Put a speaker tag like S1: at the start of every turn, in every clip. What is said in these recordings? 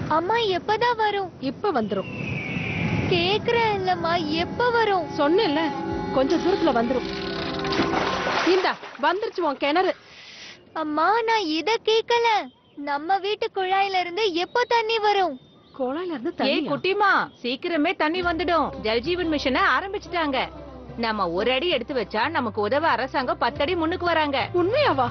S1: அம்மா எப்பதான் வரும்
S2: இப்ப வந்துரும்
S1: கேக்குறேன் இல்லம்மா எப்ப வரும்
S2: சொன்னேன்ல கொஞ்ச தூரத்துல வந்துரும் இந்தா வந்துருச்சு உன் கிணறு
S1: அம்மா நான் இத கேக்கல நம்ம வீட்டு குழாயில இருந்து எப்ப தண்ணி வரும்
S2: குழாயில இருந்து
S3: ஏய்
S2: தண்ணி
S3: குட்டிமா சீக்கிரமே தண்ணி வந்துடும் ஜல்ஜீவன் மிஷனை ஆரம்பிச்சிட்டாங்க நம்ம ஒரு அடி எடுத்து வச்சா நமக்கு உதவ அரசாங்கம் பத்தடி முன்னுக்கு வராங்க
S2: உண்மையாவா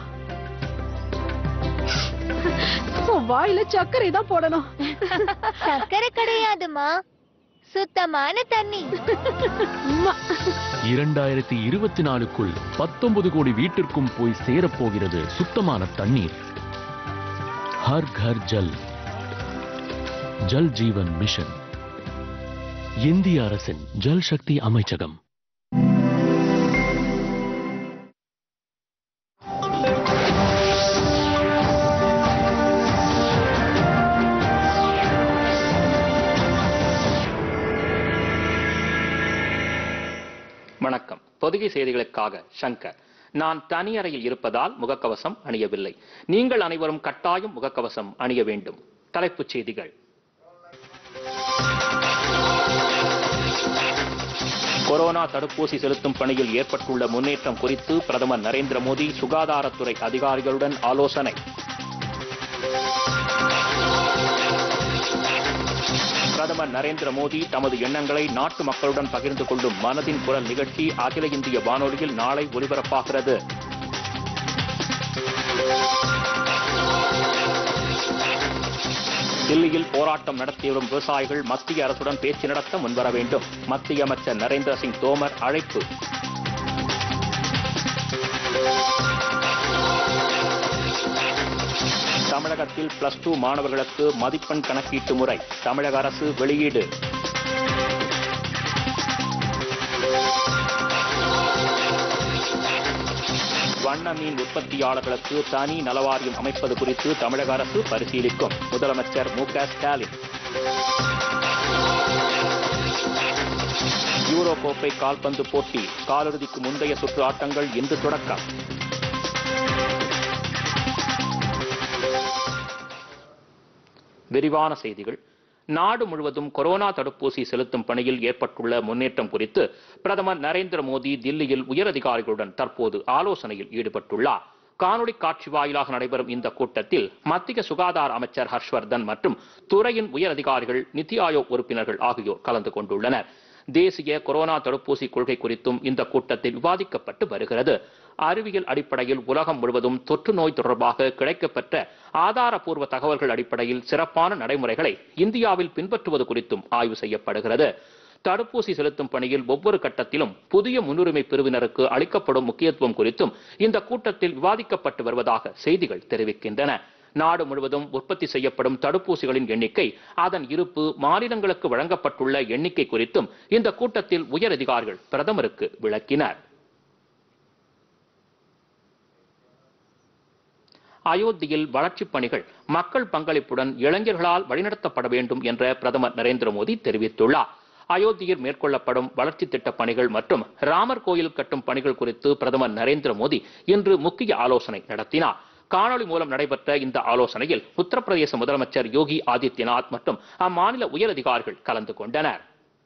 S2: உன் வாயில சர்க்கரை தான் போடணும்
S1: சக்கரை கிடையாதுமா சுத்தமான தண்ணி
S2: உம்மா.
S4: இரண்டாயிரத்தி இருபத்தி நாலுக்குள் பத்தொன்பது கோடி வீட்டிற்கும் போய் சேரப்போகிறது சுத்தமான தண்ணீர் ஹர் கர் ஜல் ஜல் ஜீவன் மிஷன் இந்திய அரசின் ஜல் சக்தி அமைச்சகம்
S5: வணக்கம் பொதிகை செய்திகளுக்காக சங்கர் நான் தனி அறையில் இருப்பதால் முகக்கவசம் அணியவில்லை நீங்கள் அனைவரும் கட்டாயம் முகக்கவசம் அணிய வேண்டும் தலைப்புச் செய்திகள் கொரோனா தடுப்பூசி செலுத்தும் பணியில் ஏற்பட்டுள்ள முன்னேற்றம் குறித்து பிரதமர் நரேந்திர மோடி சுகாதாரத்துறை அதிகாரிகளுடன் ஆலோசனை பிரதமர் நரேந்திர மோடி தமது எண்ணங்களை நாட்டு மக்களுடன் பகிர்ந்து கொள்ளும் மனதின் குரல் நிகழ்ச்சி அகில இந்திய வானொலியில் நாளை ஒலிபரப்பாகிறது தில்லியில் போராட்டம் நடத்தி வரும் விவசாயிகள் மத்திய அரசுடன் பேச்சு நடத்த முன்வர வேண்டும் மத்திய அமைச்சர் நரேந்திர சிங் தோமர் அழைப்பு தமிழகத்தில் பிளஸ் டூ மாணவர்களுக்கு மதிப்பெண் கணக்கீட்டு முறை தமிழக அரசு வெளியீடு வண்ண மீன் உற்பத்தியாளர்களுக்கு தனி நலவாரியம் அமைப்பது குறித்து தமிழக அரசு பரிசீலிக்கும் முதலமைச்சர் மு க ஸ்டாலின் யூரோ கோப்பை கால்பந்து போட்டி காலிறுதிக்கு முந்தைய சுற்று ஆட்டங்கள் இன்று தொடக்கம் விரிவான செய்திகள் நாடு முழுவதும் கொரோனா தடுப்பூசி செலுத்தும் பணியில் ஏற்பட்டுள்ள முன்னேற்றம் குறித்து பிரதமர் நரேந்திர மோடி தில்லியில் உயரதிகாரிகளுடன் தற்போது ஆலோசனையில் ஈடுபட்டுள்ளார் காணொளி காட்சி வாயிலாக நடைபெறும் இந்த கூட்டத்தில் மத்திய சுகாதார அமைச்சர் ஹர்ஷ்வர்தன் மற்றும் துறையின் உயரதிகாரிகள் நிதி ஆயோக் உறுப்பினர்கள் ஆகியோர் கலந்து கொண்டுள்ளனர் தேசிய கொரோனா தடுப்பூசி கொள்கை குறித்தும் இந்த கூட்டத்தில் விவாதிக்கப்பட்டு வருகிறது அறிவியல் அடிப்படையில் உலகம் முழுவதும் தொற்று நோய் தொடர்பாக கிடைக்கப்பெற்ற ஆதாரப்பூர்வ தகவல்கள் அடிப்படையில் சிறப்பான நடைமுறைகளை இந்தியாவில் பின்பற்றுவது குறித்தும் ஆய்வு செய்யப்படுகிறது தடுப்பூசி செலுத்தும் பணியில் ஒவ்வொரு கட்டத்திலும் புதிய முன்னுரிமை பிரிவினருக்கு அளிக்கப்படும் முக்கியத்துவம் குறித்தும் இந்த கூட்டத்தில் விவாதிக்கப்பட்டு வருவதாக செய்திகள் தெரிவிக்கின்றன நாடு முழுவதும் உற்பத்தி செய்யப்படும் தடுப்பூசிகளின் எண்ணிக்கை அதன் இருப்பு மாநிலங்களுக்கு வழங்கப்பட்டுள்ள எண்ணிக்கை குறித்தும் இந்த கூட்டத்தில் உயர் அதிகாரிகள் பிரதமருக்கு விளக்கினர் அயோத்தியில் வளர்ச்சிப் பணிகள் மக்கள் பங்களிப்புடன் இளைஞர்களால் வழிநடத்தப்பட வேண்டும் என்ற பிரதமர் நரேந்திர மோடி தெரிவித்துள்ளார் அயோத்தியில் மேற்கொள்ளப்படும் வளர்ச்சி திட்டப் பணிகள் மற்றும் ராமர் கோயில் கட்டும் பணிகள் குறித்து பிரதமர் நரேந்திர மோடி இன்று முக்கிய ஆலோசனை நடத்தினார் காணொளி மூலம் நடைபெற்ற இந்த ஆலோசனையில் உத்தரப்பிரதேச முதலமைச்சர் யோகி ஆதித்யநாத் மற்றும் அம்மாநில உயர் அதிகாரிகள் கலந்து கொண்டனர்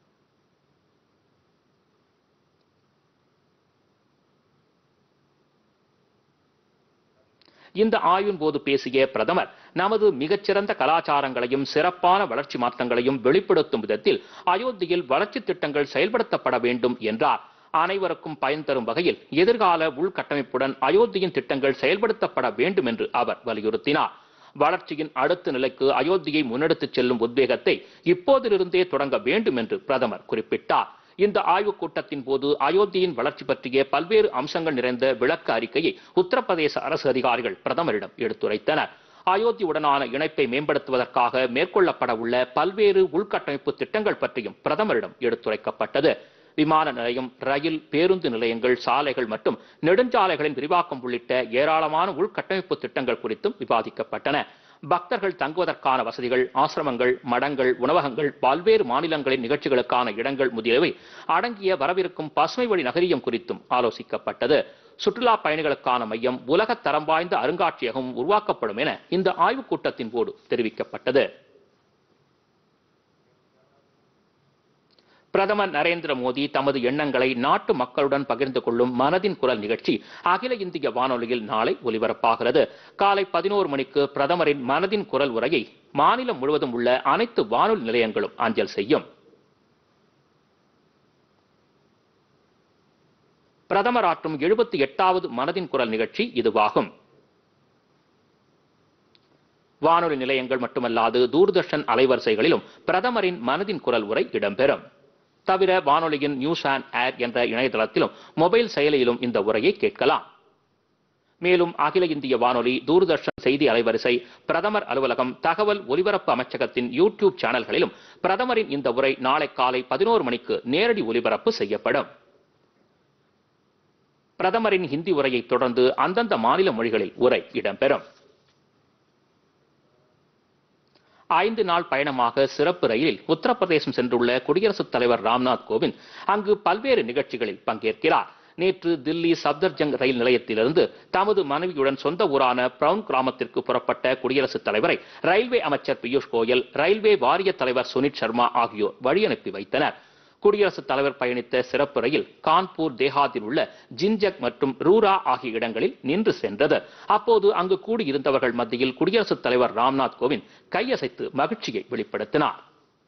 S5: இந்த ஆய்வின் போது பேசிய பிரதமர் நமது மிகச்சிறந்த கலாச்சாரங்களையும் சிறப்பான வளர்ச்சி மாற்றங்களையும் வெளிப்படுத்தும் விதத்தில் அயோத்தியில் வளர்ச்சி திட்டங்கள் செயல்படுத்தப்பட வேண்டும் என்றார் அனைவருக்கும் பயன் தரும் வகையில் எதிர்கால உள்கட்டமைப்புடன் அயோத்தியின் திட்டங்கள் செயல்படுத்தப்பட வேண்டும் என்று அவர் வலியுறுத்தினார் வளர்ச்சியின் அடுத்த நிலைக்கு அயோத்தியை முன்னெடுத்துச் செல்லும் உத்வேகத்தை இப்போதிலிருந்தே தொடங்க வேண்டும் என்று பிரதமர் குறிப்பிட்டார் இந்த ஆய்வுக் கூட்டத்தின் போது அயோத்தியின் வளர்ச்சி பற்றிய பல்வேறு அம்சங்கள் நிறைந்த விளக்க அறிக்கையை உத்தரப்பிரதேச அரசு அதிகாரிகள் பிரதமரிடம் எடுத்துரைத்தனர் அயோத்தியுடனான இணைப்பை மேம்படுத்துவதற்காக மேற்கொள்ளப்பட உள்ள பல்வேறு உள்கட்டமைப்பு திட்டங்கள் பற்றியும் பிரதமரிடம் எடுத்துரைக்கப்பட்டது விமான நிலையம் ரயில் பேருந்து நிலையங்கள் சாலைகள் மற்றும் நெடுஞ்சாலைகளின் விரிவாக்கம் உள்ளிட்ட ஏராளமான உள்கட்டமைப்பு திட்டங்கள் குறித்தும் விவாதிக்கப்பட்டன பக்தர்கள் தங்குவதற்கான வசதிகள் ஆசிரமங்கள் மடங்கள் உணவகங்கள் பல்வேறு மாநிலங்களின் நிகழ்ச்சிகளுக்கான இடங்கள் முதலியவை அடங்கிய வரவிருக்கும் பசுமை வழி நகரியம் குறித்தும் ஆலோசிக்கப்பட்டது சுற்றுலா பயணிகளுக்கான மையம் உலகத் தரம் வாய்ந்த அருங்காட்சியகம் உருவாக்கப்படும் என இந்த ஆய்வுக் கூட்டத்தின் போது தெரிவிக்கப்பட்டது பிரதமர் நரேந்திர மோடி தமது எண்ணங்களை நாட்டு மக்களுடன் பகிர்ந்து கொள்ளும் மனதின் குரல் நிகழ்ச்சி அகில இந்திய வானொலியில் நாளை ஒலிபரப்பாகிறது காலை பதினோரு மணிக்கு பிரதமரின் மனதின் குரல் உரையை மாநிலம் முழுவதும் உள்ள அனைத்து வானொலி நிலையங்களும் அஞ்சல் செய்யும் பிரதமர் ஆற்றும் எழுபத்தி எட்டாவது மனதின் குரல் நிகழ்ச்சி இதுவாகும் வானொலி நிலையங்கள் மட்டுமல்லாது தூர்தர்ஷன் அலைவரிசைகளிலும் பிரதமரின் மனதின் குரல் உரை இடம்பெறும் தவிர வானொலியின் நியூஸ் அண்ட் ஏர் என்ற இணையதளத்திலும் மொபைல் செயலியிலும் இந்த உரையை கேட்கலாம் மேலும் அகில இந்திய வானொலி தூர்தர்ஷன் செய்தி அலைவரிசை பிரதமர் அலுவலகம் தகவல் ஒலிபரப்பு அமைச்சகத்தின் யூடியூப் சேனல்களிலும் பிரதமரின் இந்த உரை நாளை காலை பதினோரு மணிக்கு நேரடி ஒலிபரப்பு செய்யப்படும் பிரதமரின் ஹிந்தி உரையைத் தொடர்ந்து அந்தந்த மாநில மொழிகளில் உரை இடம்பெறும் ஐந்து நாள் பயணமாக சிறப்பு ரயிலில் உத்தரப்பிரதேசம் சென்றுள்ள குடியரசுத் தலைவர் ராம்நாத் கோவிந்த் அங்கு பல்வேறு நிகழ்ச்சிகளில் பங்கேற்கிறார் நேற்று தில்லி சப்தர்ஜங் ரயில் நிலையத்திலிருந்து தமது மனைவியுடன் சொந்த ஊரான பிரவுன் கிராமத்திற்கு புறப்பட்ட குடியரசுத் தலைவரை ரயில்வே அமைச்சர் பியூஷ் கோயல் ரயில்வே வாரிய தலைவர் சுனித் சர்மா ஆகியோர் வழியனுப்பி வைத்தனர் குடியரசுத் தலைவர் பயணித்த சிறப்பு ரயில் கான்பூர் தேஹாத்தில் உள்ள ஜின்ஜக் மற்றும் ரூரா ஆகிய இடங்களில் நின்று சென்றது அப்போது அங்கு கூடியிருந்தவர்கள் மத்தியில் குடியரசுத் தலைவர் ராம்நாத் கோவிந்த் கையசைத்து மகிழ்ச்சியை வெளிப்படுத்தினார்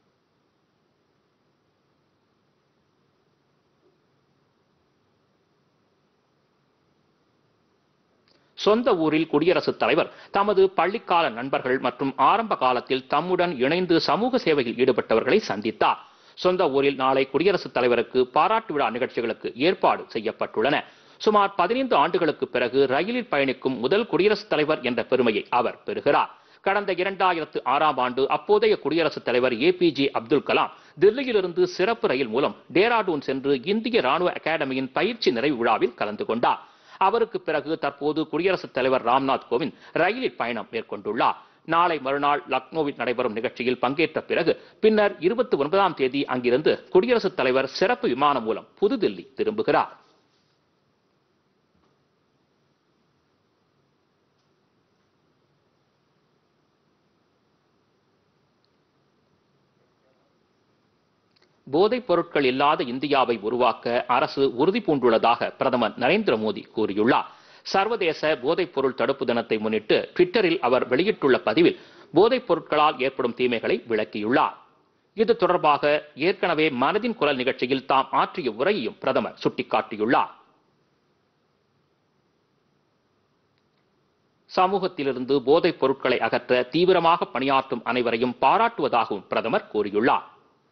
S5: சொந்த ஊரில் குடியரசுத் தலைவர் தமது பள்ளிக்கால நண்பர்கள் மற்றும் ஆரம்ப காலத்தில் தம்முடன் இணைந்து சமூக சேவையில் ஈடுபட்டவர்களை சந்தித்தார் சொந்த ஊரில் நாளை குடியரசுத் தலைவருக்கு பாராட்டு விழா நிகழ்ச்சிகளுக்கு ஏற்பாடு செய்யப்பட்டுள்ளன சுமார் பதினைந்து ஆண்டுகளுக்கு பிறகு ரயிலில் பயணிக்கும் முதல் குடியரசுத் தலைவர் என்ற பெருமையை அவர் பெறுகிறார் கடந்த இரண்டாயிரத்து ஆறாம் ஆண்டு அப்போதைய குடியரசுத் தலைவர் ஏபிஜே அப்துல் கலாம் தில்லியிலிருந்து சிறப்பு ரயில் மூலம் டேராடூன் சென்று இந்திய ராணுவ அகாடமியின் பயிற்சி நிறைவு விழாவில் கலந்து கொண்டார் அவருக்கு பிறகு தற்போது குடியரசுத் தலைவர் ராம்நாத் கோவிந்த் ரயிலில் பயணம் மேற்கொண்டுள்ளார் நாளை மறுநாள் லக்னோவில் நடைபெறும் நிகழ்ச்சியில் பங்கேற்ற பிறகு பின்னர் இருபத்தி ஒன்பதாம் தேதி அங்கிருந்து குடியரசுத் தலைவர் சிறப்பு விமானம் மூலம் புதுதில்லி திரும்புகிறார் போதைப் பொருட்கள் இல்லாத இந்தியாவை உருவாக்க அரசு உறுதி பூண்டுள்ளதாக பிரதமர் நரேந்திர மோடி கூறியுள்ளார் சர்வதேச போதைப் பொருள் தடுப்பு தினத்தை முன்னிட்டு ட்விட்டரில் அவர் வெளியிட்டுள்ள பதிவில் போதைப் பொருட்களால் ஏற்படும் தீமைகளை விளக்கியுள்ளார் இது தொடர்பாக ஏற்கனவே மனதின் குரல் நிகழ்ச்சியில் தாம் ஆற்றிய உரையையும் பிரதமர் சுட்டிக்காட்டியுள்ளார் சமூகத்திலிருந்து போதைப் பொருட்களை அகற்ற தீவிரமாக பணியாற்றும் அனைவரையும் பாராட்டுவதாகவும் பிரதமர் கூறியுள்ளார்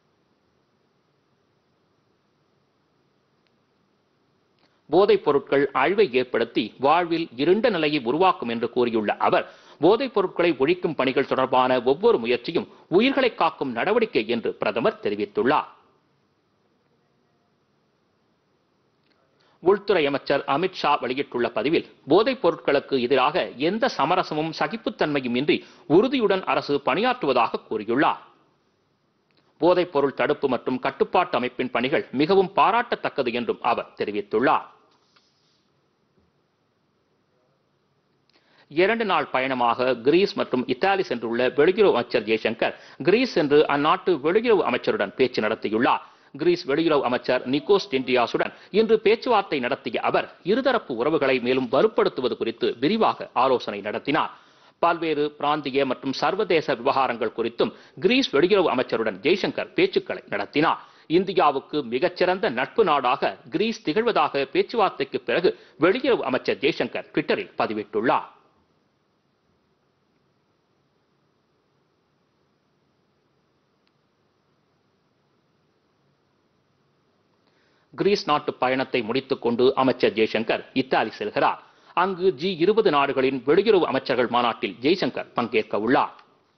S5: போதைப் பொருட்கள் அழிவை ஏற்படுத்தி வாழ்வில் இருண்ட நிலையை உருவாக்கும் என்று கூறியுள்ள அவர் போதைப் பொருட்களை ஒழிக்கும் பணிகள் தொடர்பான ஒவ்வொரு முயற்சியும் உயிர்களை காக்கும் நடவடிக்கை என்று பிரதமர் தெரிவித்துள்ளார் உள்துறை அமைச்சர் அமித் ஷா வெளியிட்டுள்ள பதிவில் போதைப் பொருட்களுக்கு எதிராக எந்த சமரசமும் சகிப்புத்தன்மையும் இன்றி உறுதியுடன் அரசு பணியாற்றுவதாக கூறியுள்ளார் போதைப் பொருள் தடுப்பு மற்றும் கட்டுப்பாட்டு அமைப்பின் பணிகள் மிகவும் பாராட்டத்தக்கது என்றும் அவர் தெரிவித்துள்ளார் இரண்டு நாள் பயணமாக கிரீஸ் மற்றும் இத்தாலி சென்றுள்ள வெளியுறவு அமைச்சர் ஜெய்சங்கர் கிரீஸ் சென்று அந்நாட்டு வெளியுறவு அமைச்சருடன் பேச்சு நடத்தியுள்ளார் கிரீஸ் வெளியுறவு அமைச்சர் நிக்கோஸ் டிண்டியாசுடன் இன்று பேச்சுவார்த்தை நடத்திய அவர் இருதரப்பு உறவுகளை மேலும் வலுப்படுத்துவது குறித்து விரிவாக ஆலோசனை நடத்தினார் பல்வேறு பிராந்திய மற்றும் சர்வதேச விவகாரங்கள் குறித்தும் கிரீஸ் வெளியுறவு அமைச்சருடன் ஜெய்சங்கர் பேச்சுக்களை நடத்தினார் இந்தியாவுக்கு மிகச்சிறந்த நட்பு நாடாக கிரீஸ் திகழ்வதாக பேச்சுவார்த்தைக்கு பிறகு வெளியுறவு அமைச்சர் ஜெய்சங்கர் ட்விட்டரில் பதிவிட்டுள்ளார் கிரீஸ் நாட்டு பயணத்தை முடித்துக் கொண்டு அமைச்சர் ஜெய்சங்கர் இத்தாலி செல்கிறார் அங்கு ஜி இருபது நாடுகளின் வெளியுறவு அமைச்சர்கள் மாநாட்டில் ஜெய்சங்கர் பங்கேற்க உள்ளார்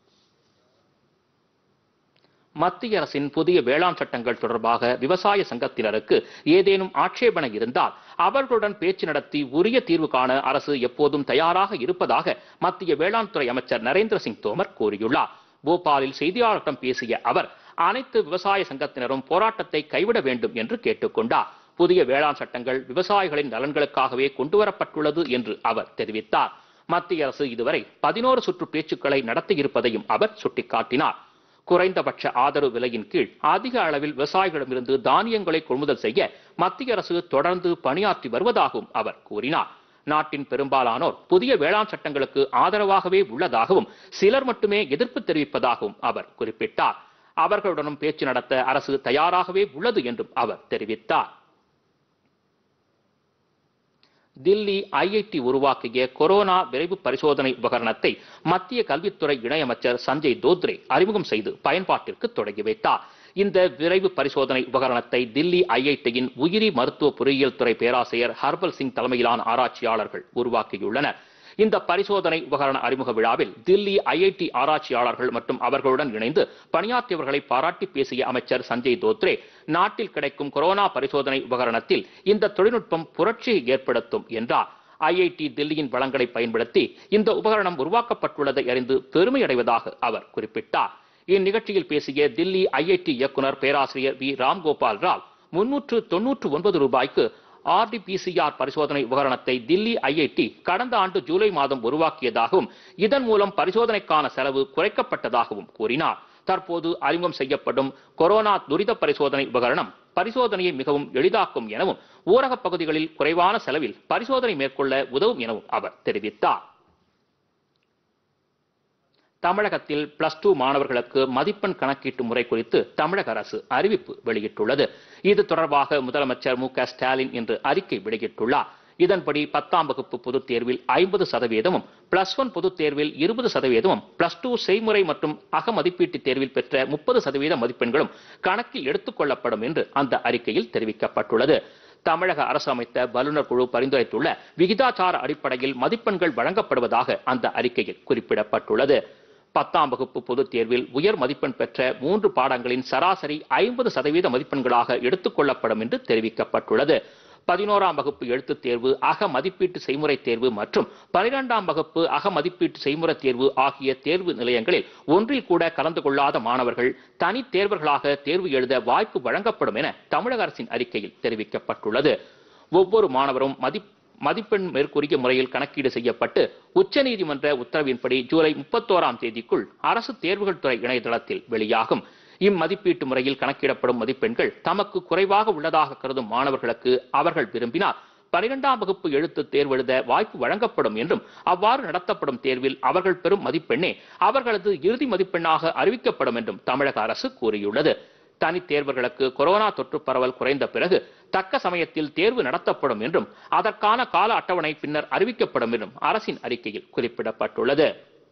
S5: மத்திய அரசின் புதிய வேளாண் சட்டங்கள் தொடர்பாக விவசாய சங்கத்தினருக்கு ஏதேனும் ஆட்சேபனை இருந்தால் அவர்களுடன் பேச்சு நடத்தி உரிய தீர்வு காண அரசு எப்போதும் தயாராக இருப்பதாக மத்திய வேளாண் துறை அமைச்சர் நரேந்திர சிங் தோமர் கூறியுள்ளார் போபாலில் செய்தியாளர்களிடம் பேசிய அவர் அனைத்து விவசாய சங்கத்தினரும் போராட்டத்தை கைவிட வேண்டும் என்று கேட்டுக்கொண்டார் புதிய வேளாண் சட்டங்கள் விவசாயிகளின் நலன்களுக்காகவே கொண்டுவரப்பட்டுள்ளது என்று அவர் தெரிவித்தார் மத்திய அரசு இதுவரை பதினோரு சுற்று பேச்சுக்களை நடத்தியிருப்பதையும் அவர் சுட்டிக்காட்டினார் குறைந்தபட்ச ஆதரவு விலையின் கீழ் அதிக அளவில் விவசாயிகளிடமிருந்து தானியங்களை கொள்முதல் செய்ய மத்திய அரசு தொடர்ந்து பணியாற்றி வருவதாகவும் அவர் கூறினார் நாட்டின் பெரும்பாலானோர் புதிய வேளாண் சட்டங்களுக்கு ஆதரவாகவே உள்ளதாகவும் சிலர் மட்டுமே எதிர்ப்பு தெரிவிப்பதாகவும் அவர் குறிப்பிட்டார் அவர்களுடனும் பேச்சு நடத்த அரசு தயாராகவே உள்ளது என்றும் அவர் தெரிவித்தார் தில்லி ஐஐடி உருவாக்கிய கொரோனா விரைவு பரிசோதனை உபகரணத்தை மத்திய கல்வித்துறை இணையமைச்சர் சஞ்சய் தோத்ரே அறிமுகம் செய்து பயன்பாட்டிற்கு தொடங்கி வைத்தார் இந்த விரைவு பரிசோதனை உபகரணத்தை தில்லி ஐஐடியின் உயிரி மருத்துவ பொறியியல் துறை பேராசிரியர் ஹர்பல் சிங் தலைமையிலான ஆராய்ச்சியாளர்கள் உருவாக்கியுள்ளனர் இந்த பரிசோதனை உபகரண அறிமுக விழாவில் தில்லி ஐஐடி ஆராய்ச்சியாளர்கள் மற்றும் அவர்களுடன் இணைந்து பணியாற்றியவர்களை பாராட்டி பேசிய அமைச்சர் சஞ்சய் தோத்ரே நாட்டில் கிடைக்கும் கொரோனா பரிசோதனை உபகரணத்தில் இந்த தொழில்நுட்பம் புரட்சியை ஏற்படுத்தும் என்றார் ஐஐடி தில்லியின் வளங்களை பயன்படுத்தி இந்த உபகரணம் உருவாக்கப்பட்டுள்ளதை அறிந்து பெருமை அடைவதாக அவர் குறிப்பிட்டார் இந்நிகழ்ச்சியில் பேசிய தில்லி ஐஐடி இயக்குனர் பேராசிரியர் வி ராம்கோபால் ராவ் முன்னூற்று தொன்னூற்று ஒன்பது ரூபாய்க்கு ஆர்டிபிசிஆர் பரிசோதனை உபகரணத்தை தில்லி ஐஐடி கடந்த ஆண்டு ஜூலை மாதம் உருவாக்கியதாகவும் இதன் மூலம் பரிசோதனைக்கான செலவு குறைக்கப்பட்டதாகவும் கூறினார் தற்போது அறிமுகம் செய்யப்படும் கொரோனா துரித பரிசோதனை உபகரணம் பரிசோதனையை மிகவும் எளிதாக்கும் எனவும் ஊரகப் பகுதிகளில் குறைவான செலவில் பரிசோதனை மேற்கொள்ள உதவும் எனவும் அவர் தெரிவித்தார் தமிழகத்தில் பிளஸ் டூ மாணவர்களுக்கு மதிப்பெண் கணக்கீட்டு முறை குறித்து தமிழக அரசு அறிவிப்பு வெளியிட்டுள்ளது இது தொடர்பாக முதலமைச்சர் மு க ஸ்டாலின் இன்று அறிக்கை வெளியிட்டுள்ளார் இதன்படி பத்தாம் வகுப்பு பொதுத் தேர்வில் ஐம்பது சதவீதமும் பிளஸ் ஒன் பொதுத் தேர்வில் இருபது சதவீதமும் பிளஸ் டூ செய்முறை மற்றும் அக மதிப்பீட்டு தேர்வில் பெற்ற முப்பது சதவீத மதிப்பெண்களும் கணக்கில் எடுத்துக் கொள்ளப்படும் என்று அந்த அறிக்கையில் தெரிவிக்கப்பட்டுள்ளது தமிழக அரசு அமைத்த வல்லுநர் குழு பரிந்துரைத்துள்ள விகிதாச்சார அடிப்படையில் மதிப்பெண்கள் வழங்கப்படுவதாக அந்த அறிக்கையில் குறிப்பிடப்பட்டுள்ளது பத்தாம் வகுப்பு பொதுத் தேர்வில் உயர் மதிப்பெண் பெற்ற மூன்று பாடங்களின் சராசரி ஐம்பது சதவீத மதிப்பெண்களாக எடுத்துக் கொள்ளப்படும் என்று தெரிவிக்கப்பட்டுள்ளது பதினோராம் வகுப்பு எழுத்துத் தேர்வு அக மதிப்பீட்டு செய்முறை தேர்வு மற்றும் பனிரெண்டாம் வகுப்பு அக மதிப்பீட்டு செய்முறை தேர்வு ஆகிய தேர்வு நிலையங்களில் ஒன்றில் கூட கலந்து கொள்ளாத மாணவர்கள் தனி தேர்வர்களாக தேர்வு எழுத வாய்ப்பு வழங்கப்படும் என தமிழக அரசின் அறிக்கையில் தெரிவிக்கப்பட்டுள்ளது ஒவ்வொரு மாணவரும் மதிப் மதிப்பெண் மேற்கூறிய முறையில் கணக்கீடு செய்யப்பட்டு உச்சநீதிமன்ற உத்தரவின்படி ஜூலை முப்பத்தோராம் தேதிக்குள் அரசு தேர்வுகள் துறை இணையதளத்தில் வெளியாகும் இம்மதிப்பீட்டு முறையில் கணக்கிடப்படும் மதிப்பெண்கள் தமக்கு குறைவாக உள்ளதாக கருதும் மாணவர்களுக்கு அவர்கள் விரும்பினால் பனிரெண்டாம் வகுப்பு எழுத்து தேர்வு எழுத வாய்ப்பு வழங்கப்படும் என்றும் அவ்வாறு நடத்தப்படும் தேர்வில் அவர்கள் பெறும் மதிப்பெண்ணே அவர்களது இறுதி மதிப்பெண்ணாக அறிவிக்கப்படும் என்றும் தமிழக அரசு கூறியுள்ளது தனித் தேர்வர்களுக்கு கொரோனா தொற்று பரவல் குறைந்த பிறகு தக்க சமயத்தில் தேர்வு நடத்தப்படும் என்றும் அதற்கான கால அட்டவணை பின்னர் அறிவிக்கப்படும் என்றும் அரசின் அறிக்கையில் குறிப்பிடப்பட்டுள்ளது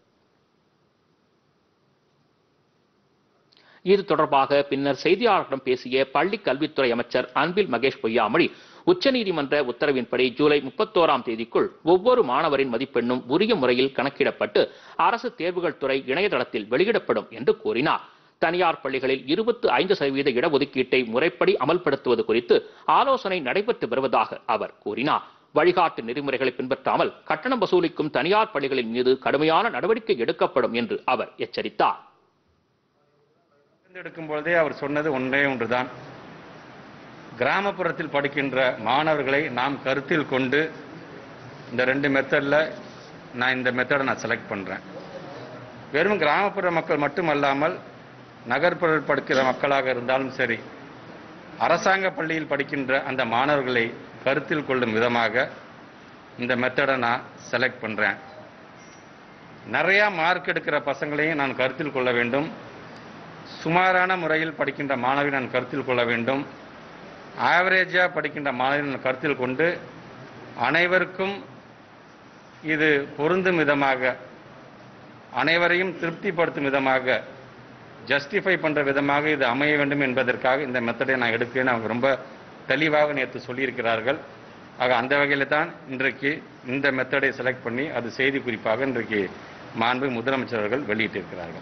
S5: இது தொடர்பாக பின்னர் செய்தியாளர்களிடம் பேசிய பள்ளி கல்வித்துறை அமைச்சர் அன்பில் மகேஷ் பொய்யாமொழி உச்சநீதிமன்ற உத்தரவின்படி ஜூலை முப்பத்தோராம் தேதிக்குள் ஒவ்வொரு மாணவரின் மதிப்பெண்ணும் உரிய முறையில் கணக்கிடப்பட்டு அரசு தேர்வுகள் துறை இணையதளத்தில் வெளியிடப்படும் என்று கூறினார் தனியார் பள்ளிகளில் இருபத்து ஐந்து சதவீத இடஒதுக்கீட்டை முறைப்படி அமல்படுத்துவது குறித்து ஆலோசனை நடைபெற்று வருவதாக அவர் கூறினார் வழிகாட்டு நெறிமுறைகளை பின்பற்றாமல் கட்டணம் வசூலிக்கும் தனியார் பள்ளிகளின் மீது கடுமையான நடவடிக்கை எடுக்கப்படும் என்று அவர் எச்சரித்தார்
S6: தேர்ந்தெடுக்கும் பொழுதே அவர் சொன்னது ஒன்றே ஒன்றுதான் கிராமப்புறத்தில் படிக்கின்ற மாணவர்களை நாம் கருத்தில் கொண்டு இந்த ரெண்டு மெத்தடில் நான் இந்த மெத்தடை நான் செலக்ட் பண்ணுறேன் வெறும் கிராமப்புற மக்கள் மட்டுமல்லாமல் நகர்ப்புற படிக்கிற மக்களாக இருந்தாலும் சரி அரசாங்க பள்ளியில் படிக்கின்ற அந்த மாணவர்களை கருத்தில் கொள்ளும் விதமாக இந்த மெத்தடை நான் செலக்ட் பண்ணுறேன் நிறையா மார்க் எடுக்கிற பசங்களையும் நான் கருத்தில் கொள்ள வேண்டும் சுமாரான முறையில் படிக்கின்ற மாணவி நான் கருத்தில் கொள்ள வேண்டும் ஆவரேஜாக படிக்கின்ற மாணவி நான் கருத்தில் கொண்டு அனைவருக்கும் இது பொருந்தும் விதமாக அனைவரையும் திருப்திப்படுத்தும் விதமாக ஜஸ்டிஃபை பண்ணுற விதமாக இது அமைய வேண்டும் என்பதற்காக இந்த மெத்தடை நான் எடுக்கிறேன்னு அவங்க ரொம்ப தெளிவாக நேற்று சொல்லியிருக்கிறார்கள் ஆக அந்த வகையில் தான் இன்றைக்கு இந்த மெத்தடை செலக்ட் பண்ணி அது செய்தி குறிப்பாக இன்றைக்கு மாண்பு முதலமைச்சர் அவர்கள் வெளியிட்டிருக்கிறார்கள்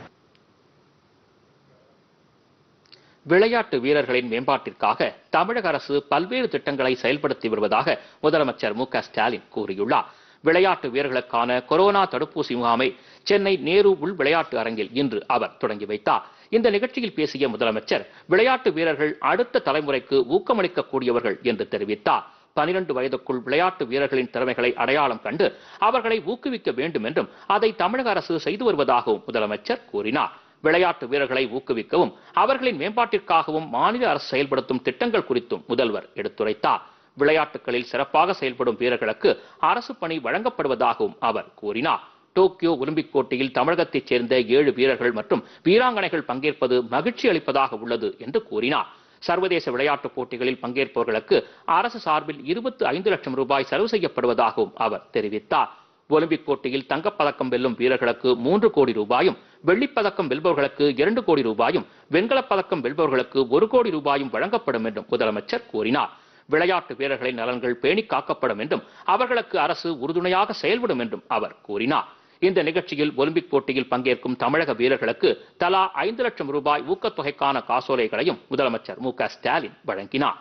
S5: விளையாட்டு வீரர்களின் மேம்பாட்டிற்காக தமிழக அரசு பல்வேறு திட்டங்களை செயல்படுத்தி வருவதாக முதலமைச்சர் மு க ஸ்டாலின் கூறியுள்ளார் விளையாட்டு வீரர்களுக்கான கொரோனா தடுப்பூசி முகாமை சென்னை நேரு உள் விளையாட்டு அரங்கில் இன்று அவர் தொடங்கி வைத்தார் இந்த நிகழ்ச்சியில் பேசிய முதலமைச்சர் விளையாட்டு வீரர்கள் அடுத்த தலைமுறைக்கு ஊக்கமளிக்கக்கூடியவர்கள் என்று தெரிவித்தார் பனிரெண்டு வயதுக்குள் விளையாட்டு வீரர்களின் திறமைகளை அடையாளம் கண்டு அவர்களை ஊக்குவிக்க வேண்டும் என்றும் அதை தமிழக அரசு செய்து வருவதாகவும் முதலமைச்சர் கூறினார் விளையாட்டு வீரர்களை ஊக்குவிக்கவும் அவர்களின் மேம்பாட்டிற்காகவும் மாநில அரசு செயல்படுத்தும் திட்டங்கள் குறித்தும் முதல்வர் எடுத்துரைத்தார் விளையாட்டுகளில் சிறப்பாக செயல்படும் வீரர்களுக்கு அரசு பணி வழங்கப்படுவதாகவும் அவர் கூறினார் டோக்கியோ ஒலிம்பிக் போட்டியில் தமிழகத்தைச் சேர்ந்த ஏழு வீரர்கள் மற்றும் வீராங்கனைகள் பங்கேற்பது மகிழ்ச்சி அளிப்பதாக உள்ளது என்று கூறினார் சர்வதேச விளையாட்டுப் போட்டிகளில் பங்கேற்பவர்களுக்கு அரசு சார்பில் இருபத்தி ஐந்து லட்சம் ரூபாய் செலவு செய்யப்படுவதாகவும் அவர் தெரிவித்தார் ஒலிம்பிக் போட்டியில் தங்கப்பதக்கம் வெல்லும் வீரர்களுக்கு மூன்று கோடி ரூபாயும் வெள்ளிப் பதக்கம் வெல்பவர்களுக்கு இரண்டு கோடி ரூபாயும் வெண்கலப் பதக்கம் வெல்பவர்களுக்கு ஒரு கோடி ரூபாயும் வழங்கப்படும் என்றும் முதலமைச்சர் கூறினார் விளையாட்டு வீரர்களின் நலன்கள் பேணி காக்கப்படும் என்றும் அவர்களுக்கு அரசு உறுதுணையாக செயல்படும் என்றும் அவர் கூறினார் இந்த நிகழ்ச்சியில் ஒலிம்பிக் போட்டியில் பங்கேற்கும் தமிழக வீரர்களுக்கு தலா ஐந்து லட்சம் ரூபாய் ஊக்கத்தொகைக்கான காசோலைகளையும் முதலமைச்சர் மு க ஸ்டாலின் வழங்கினார்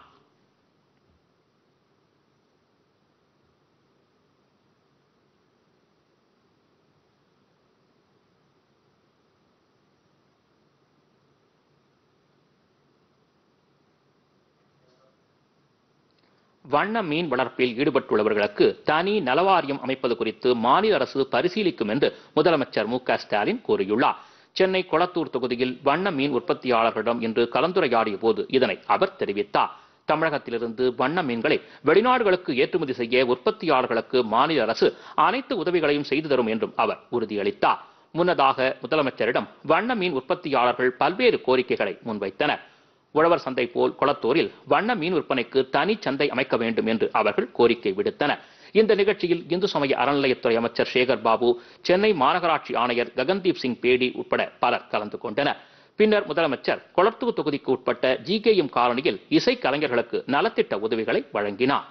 S5: வண்ண மீன் வளர்ப்பில் ஈடுபட்டுள்ளவர்களுக்கு தனி நலவாரியம் அமைப்பது குறித்து மாநில அரசு பரிசீலிக்கும் என்று முதலமைச்சர் மு க ஸ்டாலின் கூறியுள்ளார் சென்னை கொளத்தூர் தொகுதியில் வண்ண மீன் உற்பத்தியாளர்களிடம் இன்று கலந்துரையாடிய போது இதனை அவர் தெரிவித்தார் தமிழகத்திலிருந்து வண்ண மீன்களை வெளிநாடுகளுக்கு ஏற்றுமதி செய்ய உற்பத்தியாளர்களுக்கு மாநில அரசு அனைத்து உதவிகளையும் செய்து தரும் என்றும் அவர் உறுதியளித்தார் முன்னதாக முதலமைச்சரிடம் வண்ண மீன் உற்பத்தியாளர்கள் பல்வேறு கோரிக்கைகளை முன்வைத்தனர் உழவர் சந்தை போல் கொளத்தூரில் வண்ண மீன் விற்பனைக்கு தனி சந்தை அமைக்க வேண்டும் என்று அவர்கள் கோரிக்கை விடுத்தனர் இந்த நிகழ்ச்சியில் இந்து சமய அறநிலையத்துறை அமைச்சர் சேகர் பாபு சென்னை மாநகராட்சி ஆணையர் ககன்தீப் சிங் பேடி உட்பட பலர் கலந்து கொண்டனர் பின்னர் முதலமைச்சர் கொளத்தூர் தொகுதிக்கு உட்பட்ட ஜி கே எம் காலனியில் இசைக் கலைஞர்களுக்கு நலத்திட்ட உதவிகளை வழங்கினார்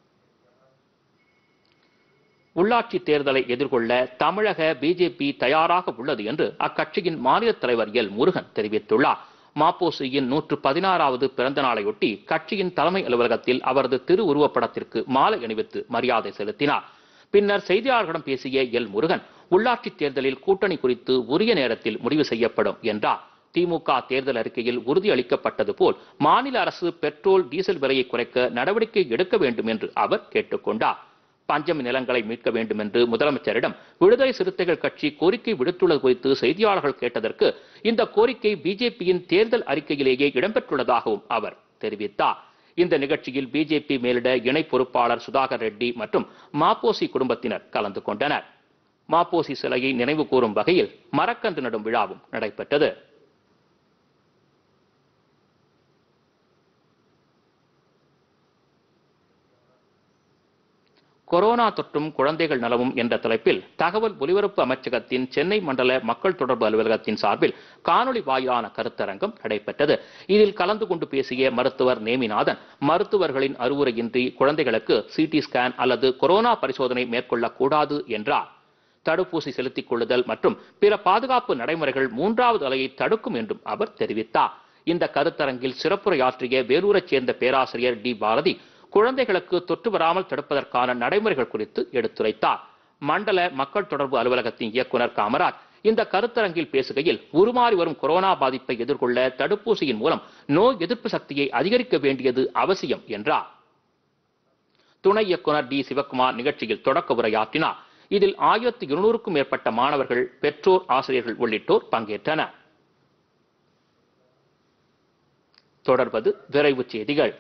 S5: உள்ளாட்சி தேர்தலை எதிர்கொள்ள தமிழக பிஜேபி தயாராக உள்ளது என்று அக்கட்சியின் மாநில தலைவர் எல் முருகன் தெரிவித்துள்ளார் மாப்போசியின் நூற்று பதினாறாவது பிறந்த நாளையொட்டி கட்சியின் தலைமை அலுவலகத்தில் அவரது திருவுருவப்படத்திற்கு மாலை அணிவித்து மரியாதை செலுத்தினார் பின்னர் செய்தியாளர்களிடம் பேசிய எல் முருகன் உள்ளாட்சித் தேர்தலில் கூட்டணி குறித்து உரிய நேரத்தில் முடிவு செய்யப்படும் என்றார் திமுக தேர்தல் அறிக்கையில் உறுதியளிக்கப்பட்டது போல் மாநில அரசு பெட்ரோல் டீசல் விலையை குறைக்க நடவடிக்கை எடுக்க வேண்டும் என்று அவர் கேட்டுக்கொண்டார் பஞ்சமி நிலங்களை மீட்க வேண்டும் என்று முதலமைச்சரிடம் விடுதலை சிறுத்தைகள் கட்சி கோரிக்கை விடுத்துள்ளது குறித்து செய்தியாளர்கள் கேட்டதற்கு இந்த கோரிக்கை பிஜேபியின் தேர்தல் அறிக்கையிலேயே இடம்பெற்றுள்ளதாகவும் அவர் தெரிவித்தார் இந்த நிகழ்ச்சியில் பிஜேபி மேலிட இணை பொறுப்பாளர் சுதாகர் ரெட்டி மற்றும் மாப்போசி குடும்பத்தினர் கலந்து கொண்டனர் மாப்போசி சிலையை நினைவு கூறும் வகையில் மரக்கன்று நடும் விழாவும் நடைபெற்றது கொரோனா தொற்றும் குழந்தைகள் நலமும் என்ற தலைப்பில் தகவல் ஒலிபரப்பு அமைச்சகத்தின் சென்னை மண்டல மக்கள் தொடர்பு அலுவலகத்தின் சார்பில் காணொளி வாயிலான கருத்தரங்கம் நடைபெற்றது இதில் கலந்து கொண்டு பேசிய மருத்துவர் நேமிநாதன் மருத்துவர்களின் அறிவுரையின்றி குழந்தைகளுக்கு சிடி ஸ்கேன் அல்லது கொரோனா பரிசோதனை மேற்கொள்ளக்கூடாது என்றார் தடுப்பூசி செலுத்திக் கொள்ளுதல் மற்றும் பிற பாதுகாப்பு நடைமுறைகள் மூன்றாவது அலையை தடுக்கும் என்றும் அவர் தெரிவித்தார் இந்த கருத்தரங்கில் சிறப்புரையாற்றிய வேலூரைச் சேர்ந்த பேராசிரியர் டி பாரதி குழந்தைகளுக்கு தொற்று வராமல் தடுப்பதற்கான நடைமுறைகள் குறித்து எடுத்துரைத்தார் மண்டல மக்கள் தொடர்பு அலுவலகத்தின் இயக்குனர் காமராஜ் இந்த கருத்தரங்கில் பேசுகையில் உருமாறி வரும் கொரோனா பாதிப்பை எதிர்கொள்ள தடுப்பூசியின் மூலம் நோய் எதிர்ப்பு சக்தியை அதிகரிக்க வேண்டியது அவசியம் என்றார் துணை இயக்குனர் டி சிவக்குமார் நிகழ்ச்சியில் தொடக்க உரையாற்றினார் இதில் ஆயிரத்தி இருநூறுக்கும் மேற்பட்ட மாணவர்கள் பெற்றோர் ஆசிரியர்கள் உள்ளிட்டோர் பங்கேற்றனர் தொடர்வது விரைவுச் செய்திகள்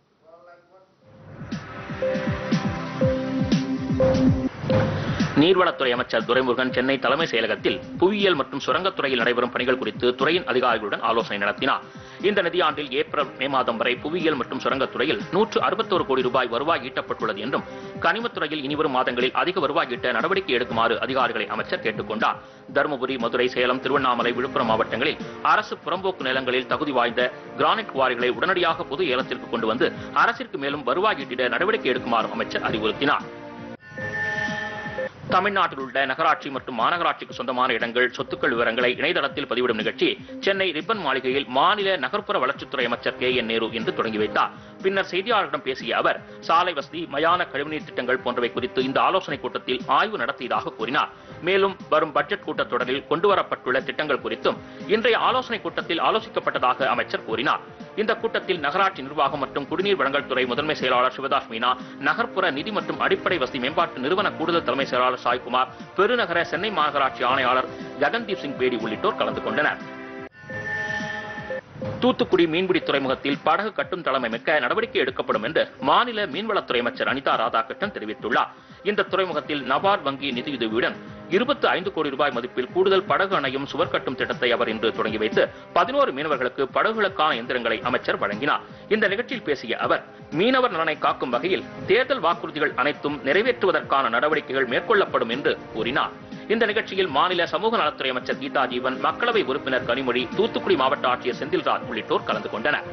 S5: நீர்வளத்துறை அமைச்சர் துரைமுருகன் சென்னை தலைமை செயலகத்தில் புவியியல் மற்றும் சுரங்கத்துறையில் நடைபெறும் பணிகள் குறித்து துறையின் அதிகாரிகளுடன் ஆலோசனை நடத்தினார் இந்த நிதியாண்டில் ஏப்ரல் மே மாதம் வரை புவியியல் மற்றும் சுரங்கத்துறையில் நூற்று அறுபத்தோரு கோடி ரூபாய் வருவாய் ஈட்டப்பட்டுள்ளது என்றும் கனிமத்துறையில் இனிவரும் மாதங்களில் அதிக வருவாய் ஈட்ட நடவடிக்கை எடுக்குமாறு அதிகாரிகளை அமைச்சர் கேட்டுக்கொண்டார் தருமபுரி மதுரை சேலம் திருவண்ணாமலை விழுப்புரம் மாவட்டங்களில் அரசு புறம்போக்கு நிலங்களில் தகுதி வாய்ந்த கிரானைட் குவாரிகளை உடனடியாக பொது ஏலத்திற்கு கொண்டு வந்து அரசிற்கு மேலும் வருவாய் ஈட்டிட நடவடிக்கை எடுக்குமாறும் அமைச்சர் அறிவுறுத்தினார் தமிழ்நாட்டில் உள்ள நகராட்சி மற்றும் மாநகராட்சிக்கு சொந்தமான இடங்கள் சொத்துக்கள் விவரங்களை இணையதளத்தில் பதிவிடும் நிகழ்ச்சி சென்னை ரிப்பன் மாளிகையில் மாநில நகர்ப்புற வளர்ச்சித்துறை அமைச்சர் கே என் நேரு இன்று தொடங்கி வைத்தார் பின்னர் செய்தியாளர்களிடம் பேசிய அவர் சாலை வசதி மயான கழிவுநீர் திட்டங்கள் போன்றவை குறித்து இந்த ஆலோசனைக் கூட்டத்தில் ஆய்வு நடத்தியதாக கூறினார் மேலும் வரும் பட்ஜெட் கூட்டத்தொடரில் கொண்டுவரப்பட்டுள்ள திட்டங்கள் குறித்தும் இன்றைய ஆலோசனைக் கூட்டத்தில் ஆலோசிக்கப்பட்டதாக அமைச்சர் கூறினார் இந்த கூட்டத்தில் நகராட்சி நிர்வாகம் மற்றும் குடிநீர் வழங்கல் துறை முதன்மை செயலாளர் சிவதாஸ் மீனா நகர்ப்புற நிதி மற்றும் அடிப்படை வசதி மேம்பாட்டு நிறுவன கூடுதல் தலைமை செயலாளர் சாய்குமார் பெருநகர சென்னை மாநகராட்சி ஆணையாளர் ககன்தீப் சிங் பேடி உள்ளிட்டோர் கலந்து கொண்டனர் தூத்துக்குடி மீன்பிடி துறைமுகத்தில் படகு கட்டும் தளம் அமைக்க நடவடிக்கை எடுக்கப்படும் என்று மாநில மீன்வளத்துறை அமைச்சர் அனிதா ராதாகிருஷ்ணன் தெரிவித்துள்ளார் இந்த துறைமுகத்தில் நபார்ட் வங்கி நிதியுதவியுடன் இருபத்தி ஐந்து கோடி ரூபாய் மதிப்பில் கூடுதல் படகு அணையும் சுவர் கட்டும் திட்டத்தை அவர் இன்று தொடங்கி வைத்து பதினோரு மீனவர்களுக்கு படகுகளுக்கான எந்திரங்களை அமைச்சர் வழங்கினார் இந்த நிகழ்ச்சியில் பேசிய அவர் மீனவர் நலனை காக்கும் வகையில் தேர்தல் வாக்குறுதிகள் அனைத்தும் நிறைவேற்றுவதற்கான நடவடிக்கைகள் மேற்கொள்ளப்படும் என்று கூறினார் இந்த நிகழ்ச்சியில் மாநில சமூக நலத்துறை அமைச்சர் கீதா ஜீவன் மக்களவை உறுப்பினர் கனிமொழி தூத்துக்குடி மாவட்ட ஆட்சியர் செந்தில்ராஜ் உள்ளிட்டோர் கலந்து கொண்டனர்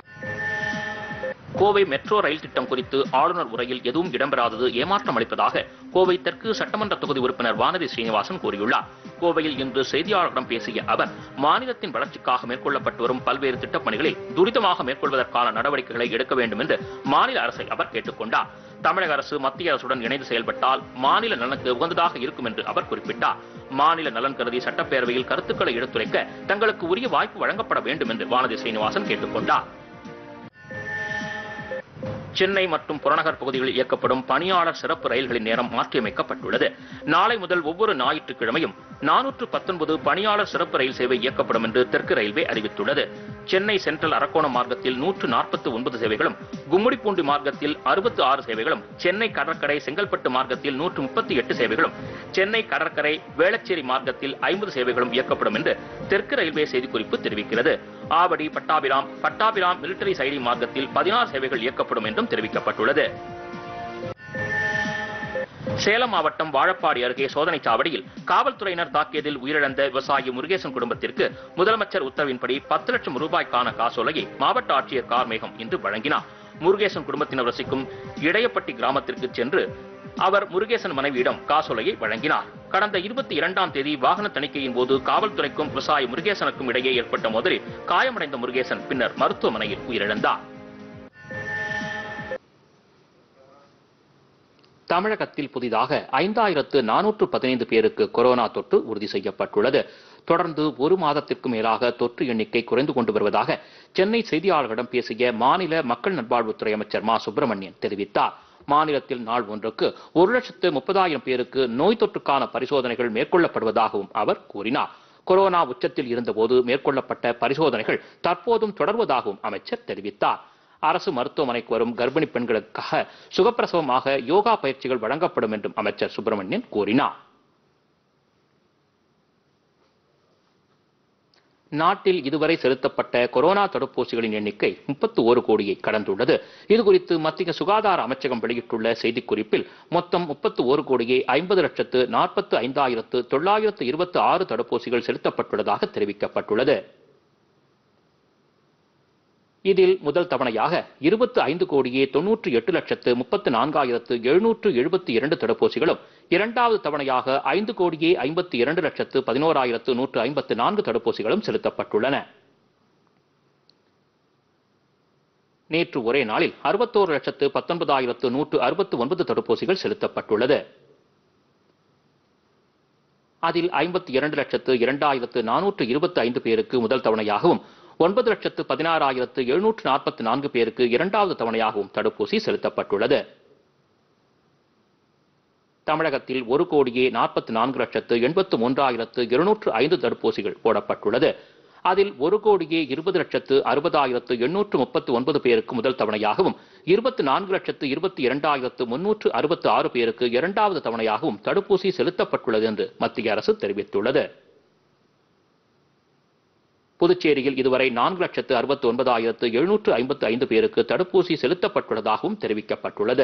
S5: கோவை மெட்ரோ ரயில் திட்டம் குறித்து ஆளுநர் உரையில் எதுவும் இடம்பெறாதது ஏமாற்றம் அளிப்பதாக கோவை தெற்கு சட்டமன்ற தொகுதி உறுப்பினர் வானதி ஸ்ரீனிவாசன் கூறியுள்ளார் கோவையில் இன்று செய்தியாளர்களிடம் பேசிய அவர் மாநிலத்தின் வளர்ச்சிக்காக மேற்கொள்ளப்பட்டு வரும் பல்வேறு திட்டப் பணிகளில் துரிதமாக மேற்கொள்வதற்கான நடவடிக்கைகளை எடுக்க வேண்டும் என்று மாநில அரசை அவர் கேட்டுக்கொண்டார் தமிழக அரசு மத்திய அரசுடன் இணைந்து செயல்பட்டால் மாநில நலனுக்கு உகந்ததாக இருக்கும் என்று அவர் குறிப்பிட்டார் மாநில நலன் கருதி சட்டப்பேரவையில் கருத்துக்களை எடுத்துரைக்க தங்களுக்கு உரிய வாய்ப்பு வழங்கப்பட வேண்டும் என்று வானதி ஸ்ரீனிவாசன் கேட்டுக்கொண்டார் சென்னை மற்றும் புறநகர் பகுதிகளில் இயக்கப்படும் பணியாளர் சிறப்பு ரயில்களின் நேரம் மாற்றியமைக்கப்பட்டுள்ளது நாளை முதல் ஒவ்வொரு ஞாயிற்றுக்கிழமையும் நானூற்று பத்தொன்பது பணியாளர் சிறப்பு ரயில் சேவை இயக்கப்படும் என்று தெற்கு ரயில்வே அறிவித்துள்ளது சென்னை சென்ட்ரல் அரக்கோணம் மார்க்கத்தில் நூற்று நாற்பத்தி ஒன்பது சேவைகளும் கும்மிடிப்பூண்டி மார்க்கத்தில் அறுபத்து ஆறு சேவைகளும் சென்னை கடற்கரை செங்கல்பட்டு மார்க்கத்தில் நூற்று முப்பத்தி எட்டு சேவைகளும் சென்னை கடற்கரை வேளச்சேரி மார்க்கத்தில் ஐம்பது சேவைகளும் இயக்கப்படும் என்று தெற்கு ரயில்வே செய்திக்குறிப்பு தெரிவிக்கிறது ஆவடி பட்டாபிராம் பட்டாபிராம் மிலிட்டரி சைடி மார்க்கத்தில் பதினாறு சேவைகள் இயக்கப்படும் என்றும் தெரிவிக்கப்பட்டுள்ளது சேலம் மாவட்டம் வாழப்பாடி அருகே சோதனைச் சாவடியில் காவல்துறையினர் தாக்கியதில் உயிரிழந்த விவசாயி முருகேசன் குடும்பத்திற்கு முதலமைச்சர் உத்தரவின்படி பத்து லட்சம் ரூபாய்க்கான காசோலையை மாவட்ட ஆட்சியர் கார்மேகம் இன்று வழங்கினார் முருகேசன் குடும்பத்தினர் வசிக்கும் இடையப்பட்டி கிராமத்திற்கு சென்று அவர் முருகேசன் மனைவியிடம் காசோலையை வழங்கினார் கடந்த இருபத்தி இரண்டாம் தேதி வாகன தணிக்கையின் போது காவல்துறைக்கும் விவசாயி முருகேசனுக்கும் இடையே ஏற்பட்ட மோதலில் காயமடைந்த முருகேசன் பின்னர் மருத்துவமனையில் உயிரிழந்தார் தமிழகத்தில் புதிதாக ஐந்தாயிரத்து நானூற்று பதினைந்து பேருக்கு கொரோனா தொற்று உறுதி செய்யப்பட்டுள்ளது தொடர்ந்து ஒரு மாதத்திற்கு மேலாக தொற்று எண்ணிக்கை குறைந்து கொண்டு வருவதாக சென்னை செய்தியாளர்களிடம் பேசிய மாநில மக்கள் நல்வாழ்வுத்துறை அமைச்சர் மா சுப்பிரமணியன் தெரிவித்தார் மாநிலத்தில் நாள் ஒன்றுக்கு ஒரு லட்சத்து முப்பதாயிரம் பேருக்கு நோய் தொற்றுக்கான பரிசோதனைகள் மேற்கொள்ளப்படுவதாகவும் அவர் கூறினார் கொரோனா உச்சத்தில் இருந்தபோது மேற்கொள்ளப்பட்ட பரிசோதனைகள் தற்போதும் தொடர்வதாகவும் அமைச்சர் தெரிவித்தார் அரசு மருத்துவமனைக்கு வரும் கர்ப்பிணி பெண்களுக்காக சுகப்பிரசவமாக யோகா பயிற்சிகள் வழங்கப்படும் என்றும் அமைச்சர் சுப்பிரமணியன் கூறினார் நாட்டில் இதுவரை செலுத்தப்பட்ட கொரோனா தடுப்பூசிகளின் எண்ணிக்கை முப்பத்து ஒரு கோடியை கடந்துள்ளது இதுகுறித்து மத்திய சுகாதார அமைச்சகம் வெளியிட்டுள்ள செய்திக்குறிப்பில் மொத்தம் முப்பத்து ஒரு கோடியே ஐம்பது லட்சத்து நாற்பத்து ஐந்தாயிரத்து தொள்ளாயிரத்து இருபத்தி ஆறு தடுப்பூசிகள் செலுத்தப்பட்டுள்ளதாக தெரிவிக்கப்பட்டுள்ளது இதில் முதல் தவணையாக இருபத்து ஐந்து கோடியே தொன்னூற்று எட்டு லட்சத்து முப்பத்து நான்காயிரத்து எழுநூற்று எழுபத்தி இரண்டு தடுப்பூசிகளும் இரண்டாவது தவணையாக ஐந்து கோடியே ஐம்பத்தி இரண்டு லட்சத்து பதினோராயிரத்து நூற்று ஐம்பத்து நான்கு தடுப்பூசிகளும் செலுத்தப்பட்டுள்ளன நேற்று ஒரே நாளில் அறுபத்தோரு லட்சத்து பத்தொன்பதாயிரத்து நூற்று அறுபத்து ஒன்பது தடுப்பூசிகள் செலுத்தப்பட்டுள்ளது அதில் ஐம்பத்தி இரண்டு லட்சத்து இரண்டாயிரத்து நானூற்று இருபத்தி ஐந்து பேருக்கு முதல் தவணையாகவும் ஒன்பது லட்சத்து பதினாறாயிரத்து எழுநூற்று நாற்பத்தி நான்கு பேருக்கு இரண்டாவது தவணையாகவும் தடுப்பூசி செலுத்தப்பட்டுள்ளது தமிழகத்தில் ஒரு கோடியே நாற்பத்தி நான்கு லட்சத்து எண்பத்து மூன்றாயிரத்து இருநூற்று ஐந்து தடுப்பூசிகள் போடப்பட்டுள்ளது அதில் ஒரு கோடியே இருபது லட்சத்து அறுபதாயிரத்து எண்ணூற்று முப்பத்து ஒன்பது பேருக்கு முதல் தவணையாகவும் இருபத்தி நான்கு லட்சத்து இருபத்தி இரண்டாயிரத்து முன்னூற்று அறுபத்து ஆறு பேருக்கு இரண்டாவது தவணையாகவும் தடுப்பூசி செலுத்தப்பட்டுள்ளது என்று மத்திய அரசு தெரிவித்துள்ளது புதுச்சேரியில் இதுவரை நான்கு லட்சத்து அறுபத்தி ஒன்பதாயிரத்து எழுநூற்று ஐம்பத்து ஐந்து பேருக்கு தடுப்பூசி செலுத்தப்பட்டுள்ளதாகவும் தெரிவிக்கப்பட்டுள்ளது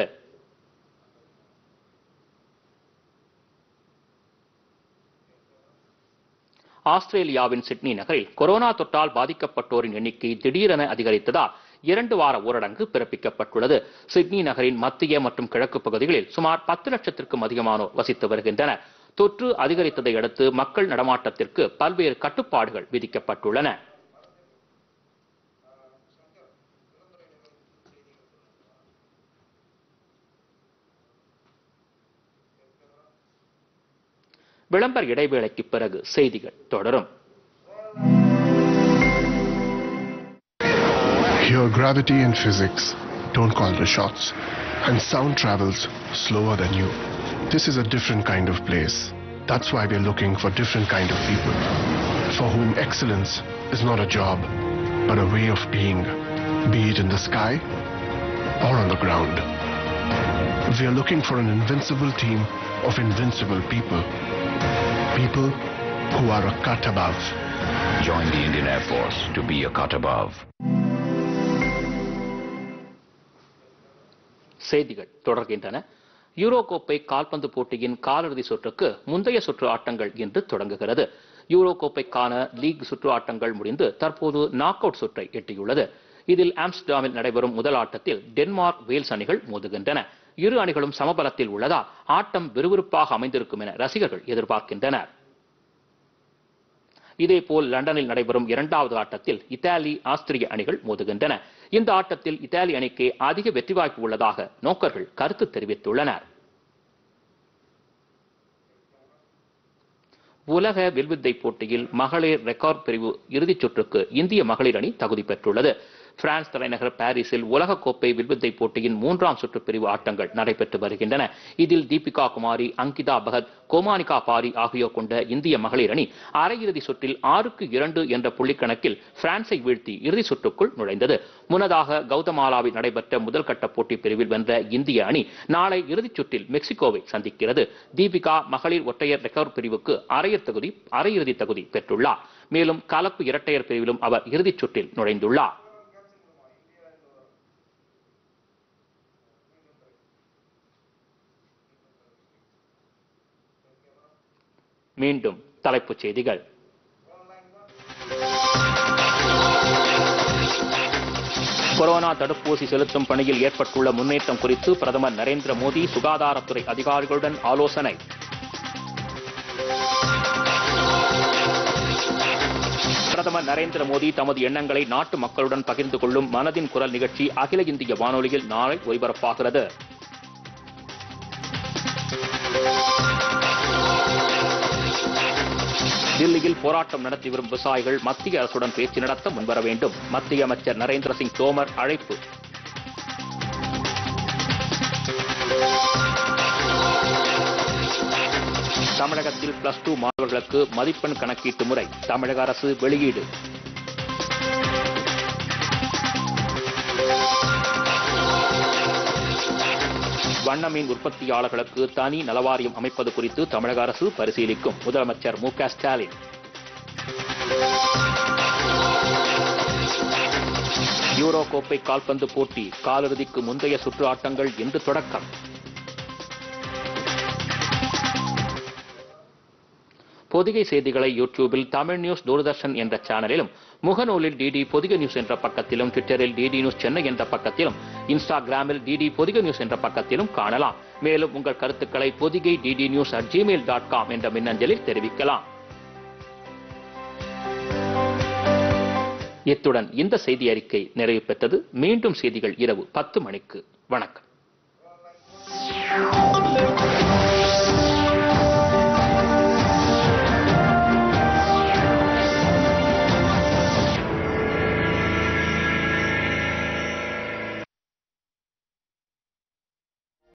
S5: ஆஸ்திரேலியாவின் சிட்னி நகரில் கொரோனா தொற்றால் பாதிக்கப்பட்டோரின் எண்ணிக்கை திடீரென அதிகரித்ததால் இரண்டு வார ஊரடங்கு பிறப்பிக்கப்பட்டுள்ளது சிட்னி நகரின் மத்திய மற்றும் கிழக்கு பகுதிகளில் சுமார் பத்து லட்சத்திற்கும் அதிகமானோர் வசித்து வருகின்றனர் தொற்று அதிகரித்ததை அடுத்து மக்கள் நடமாட்டத்திற்கு பல்வேறு கட்டுப்பாடுகள் விதிக்கப்பட்டுள்ளன விளம்பர இடைவேளைக்கு பிறகு செய்திகள் தொடரும்
S7: Here, gravity and physics don't call the shots, and sound travels slower than you. This is a different kind of place. That's why we're looking for different kind of people, for whom excellence is not a job, but a way of being, be it in the sky or on the ground. We are looking for an invincible team of invincible people, people who are a cut above.
S8: Join the Indian Air Force to be a cut above.
S5: செய்திகள் தொடர்கின்றன euro கோப்பை கால்பந்து போட்டியின் காலிறுதி சுற்றுக்கு முந்தைய சுற்று ஆட்டங்கள் இன்று தொடங்குகிறது யூரோ கோப்பைக்கான லீக் சுற்று ஆட்டங்கள் முடிந்து தற்போது நாக் அவுட் சுற்றை எட்டியுள்ளது இதில் ஆம்ஸ்டர்டாமில் நடைபெறும் முதல் ஆட்டத்தில் டென்மார்க் வேல்ஸ் அணிகள் மோதுகின்றன இரு அணிகளும் சமபலத்தில் உள்ளதால் ஆட்டம் விறுவிறுப்பாக அமைந்திருக்கும் என ரசிகர்கள் எதிர்பார்க்கின்றனர் இதேபோல் லண்டனில் நடைபெறும் இரண்டாவது ஆட்டத்தில் இத்தாலி ஆஸ்திரிய அணிகள் மோதுகின்றன இந்த ஆட்டத்தில் இத்தாலி அணிக்கு அதிக வெற்றி வாய்ப்பு உள்ளதாக நோக்கர்கள் கருத்து தெரிவித்துள்ளனர் உலக வில்வித்தை போட்டியில் மகளிர் ரெக்கார்ட் பிரிவு இறுதிச் சுற்றுக்கு இந்திய மகளிர் அணி தகுதி பெற்றுள்ளது பிரான்ஸ் தலைநகர் பாரிஸில் உலகக்கோப்பை வில்வித்தை போட்டியின் மூன்றாம் சுற்று பிரிவு ஆட்டங்கள் நடைபெற்று வருகின்றன இதில் தீபிகா குமாரி அங்கிதா பகத் கோமானிகா பாரி ஆகியோர் கொண்ட இந்திய மகளிர் அணி அரையிறுதி சுற்றில் ஆறுக்கு இரண்டு என்ற புள்ளிக்கணக்கில் பிரான்ஸை வீழ்த்தி இறுதி சுற்றுக்குள் நுழைந்தது முன்னதாக கௌதமாலாவில் நடைபெற்ற முதல் கட்ட போட்டி பிரிவில் வென்ற இந்திய அணி நாளை இறுதிச் சுற்றில் மெக்சிகோவை சந்திக்கிறது தீபிகா மகளிர் ஒற்றையர் ரெக்கவர் பிரிவுக்கு அரையர் தகுதி அரையிறுதி தகுதி பெற்றுள்ளார் மேலும் கலப்பு இரட்டையர் பிரிவிலும் அவர் இறுதிச் சுற்றில் நுழைந்துள்ளார் மீண்டும் தலைப்புச் செய்திகள் கொரோனா தடுப்பூசி செலுத்தும் பணியில் ஏற்பட்டுள்ள முன்னேற்றம் குறித்து பிரதமர் நரேந்திர மோடி சுகாதாரத்துறை அதிகாரிகளுடன் ஆலோசனை பிரதமர் நரேந்திர மோடி தமது எண்ணங்களை நாட்டு மக்களுடன் பகிர்ந்து கொள்ளும் மனதின் குரல் நிகழ்ச்சி அகில இந்திய வானொலியில் நாளை ஒலிபரப்பாகிறது தில்லியில் போராட்டம் நடத்தி வரும் விவசாயிகள் மத்திய அரசுடன் பேச்சு நடத்த முன்வர வேண்டும் மத்திய அமைச்சர் நரேந்திர சிங் தோமர் அழைப்பு தமிழகத்தில் பிளஸ் டூ மாணவர்களுக்கு மதிப்பெண் கணக்கீட்டு முறை தமிழக அரசு வெளியீடு வண்ண மீன் உற்பத்தியாளர்களுக்கு தனி நலவாரியம் அமைப்பது குறித்து தமிழக அரசு பரிசீலிக்கும் முதலமைச்சர் மு க ஸ்டாலின் யூரோ கோப்பை கால்பந்து போட்டி காலிறுதிக்கு முந்தைய சுற்று ஆட்டங்கள் இன்று தொடக்கம் பொதிகை செய்திகளை யூடியூபில் தமிழ் நியூஸ் தூர்தர்ஷன் என்ற சேனலிலும் முகநூலில் டிடி பொதிகை நியூஸ் என்ற பக்கத்திலும் ட்விட்டரில் டிடி நியூஸ் சென்னை என்ற பக்கத்திலும் இன்ஸ்டாகிராமில் டிடி பொதிகை நியூஸ் என்ற பக்கத்திலும் காணலாம் மேலும் உங்கள் கருத்துக்களை Podhigai DD news at Gmail dot com என்ற மின்னஞ்சலில் தெரிவிக்கலாம் இத்துடன் இந்த செய்தி அறிக்கை நிறைவு பெற்றது மீண்டும் செய்திகள் இரவு பத்து மணிக்கு வணக்கம்